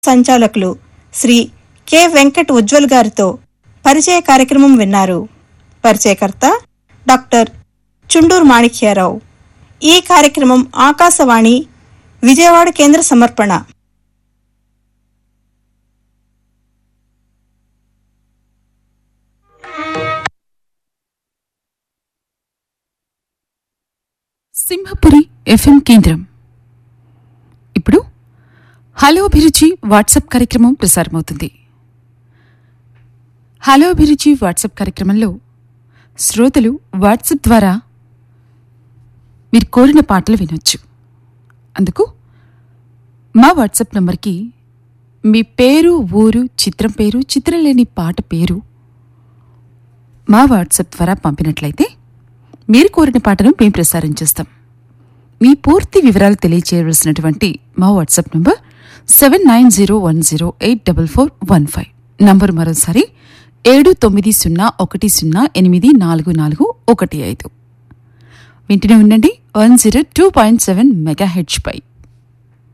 సంచాలకులు శ్రీ కె వెంకట్ ఉజ్వల్ గారితో పరిచయ కార్యక్రమం విన్నారు పరిచయకర్త డాక్టర్ చుండూరు మాణిక్యారావు ఈ కార్యక్రమం ఆకాశవాణి విజయవాడ కేంద్ర సమర్పణ సింహపురి ఎఫ్ఎం కేంద్రం ఇప్పుడు హలో అభిరుచి వాట్సాప్ కార్యక్రమం ప్రసారమవుతుంది హలో అభిరుచి వాట్సాప్ కార్యక్రమంలో శ్రోతలు వాట్సాప్ ద్వారా మీరు కోరిన పాటలు వినొచ్చు అందుకు మా వాట్సాప్ నంబర్కి మీ పేరు ఊరు చిత్రం పేరు చిత్రం లేని పాట పేరు మా వాట్సాప్ ద్వారా పంపినట్లయితే మీరు కోరిన పాటను మేము ప్రసారం చేస్తాం మీ పూర్తి వివరాలు తెలియచేయవలసినటువంటి మా WhatsApp number seven nine zero one zero eight double four one five number మరోసారి ఏడు తొమ్మిది సున్నా ఒకటి సున్నా ఎనిమిది నాలుగు నాలుగు ఒకటి ఐదు వింటూనే ఉండండి one zero two point seven mega హెచ్ పై